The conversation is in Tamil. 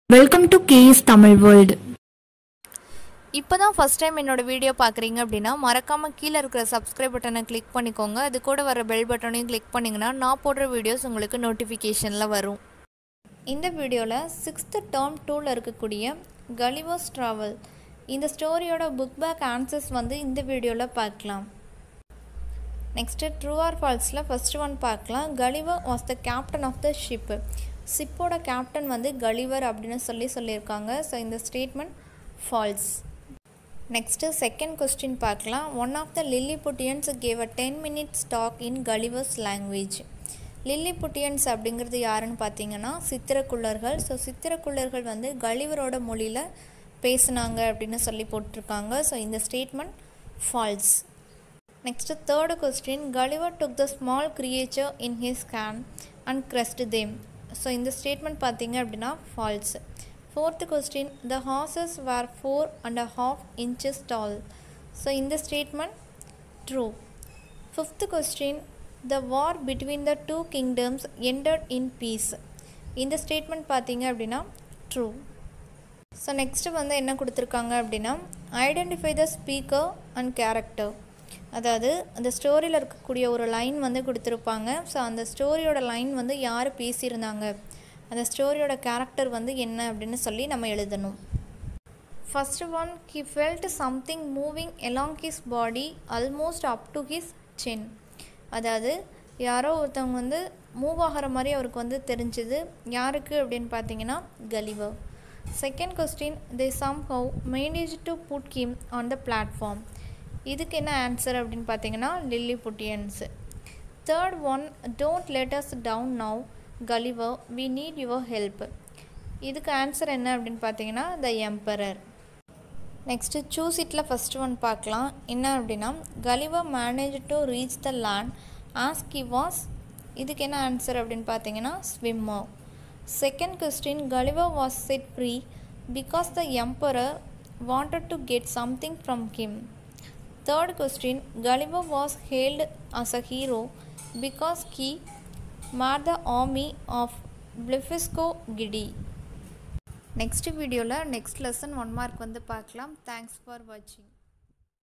Welcome to KS Tamil world இப்போ தான் ஃபஸ்ட் டைம் என்னோட வீடியோ பார்க்குறீங்க அப்படின்னா மறக்காமல் கீழே இருக்கிற சப்ஸ்கிரைப் பட்டனை கிளிக் பண்ணிக்கோங்க அது கூட வர பெல் பட்டனையும் கிளிக் பண்ணிங்கன்னா நான் போடுற வீடியோஸ் உங்களுக்கு நோட்டிஃபிகேஷனில் வரும் இந்த வீடியோவில் சிக்ஸ்த்து டேர்ம் டூவில் இருக்கக்கூடிய கலிவர்ஸ் ட்ராவல் இந்த ஸ்டோரியோட புக் பேக் ஆன்சர்ஸ் வந்து இந்த வீடியோவில் பார்க்கலாம் நெக்ஸ்ட்டு ட்ரூ ஆர் ஃபால்ஸில் ஃபர்ஸ்ட் ஒன் பார்க்கலாம் Gulliver was the captain of the ship ஷிப்போட கேப்டன் வந்து கலிவர் அப்படின்னு சொல்லி சொல்லியிருக்காங்க ஸோ இந்த statement false next second question பார்க்கலாம் one of the Lilliputians gave a ten minutes talk in Gulliver's language Lilliputians அப்படிங்கிறது யாருன்னு பார்த்தீங்கன்னா சித்திரக்குள்ளர்கள் ஸோ சித்திரக்குள்ளர்கள் வந்து கலிவரோட மொழியில் பேசுனாங்க அப்படின்னு சொல்லி போட்டிருக்காங்க ஸோ இந்த statement false next third question Gulliver took the small creature in his hand and crushed them so இந்த ஸ்டேட்மெண்ட் பார்த்தீங்க அப்படின்னா false fourth question the horses were four and a half inches tall so இந்த statement true fifth question the war between the two kingdoms ended in peace இந்த ஸ்டேட்மெண்ட் பார்த்தீங்க அப்படின்னா ட்ரூ ஸோ நெக்ஸ்ட்டு வந்து என்ன கொடுத்துருக்காங்க அப்படின்னா identify the speaker and character அதாவது அந்த ஸ்டோரியில் இருக்கக்கூடிய ஒரு லைன் வந்து கொடுத்துருப்பாங்க ஸோ அந்த ஸ்டோரியோட லைன் வந்து யார் பேசியிருந்தாங்க அந்த ஸ்டோரியோட கேரக்டர் வந்து என்ன அப்படின்னு சொல்லி நம்ம எழுதணும் first one he felt something moving along his body almost up to his chin அதாவது யாரோ ஒருத்தவங்க வந்து மூவ் ஆகிற மாதிரி அவருக்கு வந்து தெரிஞ்சுது யாருக்கு அப்படின்னு பார்த்தீங்கன்னா Gulliver second question they somehow manage to put him on the platform இதுக்கு என்ன ஆன்சர் அப்படின்னு பார்த்தீங்கன்னா Lilliputians third one don't let us down now Gulliver we need your help இதுக்கு ஆன்சர் என்ன அப்படின்னு பார்த்தீங்கன்னா த எம்பரர் நெக்ஸ்ட்டு சூஸ் இட்டில் ஃபஸ்ட் ஒன் பார்க்கலாம் என்ன அப்படின்னா Gulliver manage to reach the land as he was இதுக்கு என்ன ஆன்சர் அப்படின்னு பார்த்தீங்கன்னா swimmer second question Gulliver was set free because the emperor wanted to get something from him. Third question Gulliver was hailed as a hero because he made the army of Blefusco giddy. Next வீடியோவில் நெக்ஸ்ட் லெசன் ஒன் மார்க் வந்து பார்க்கலாம் தேங்க்ஸ் ஃபார் வாட்சிங்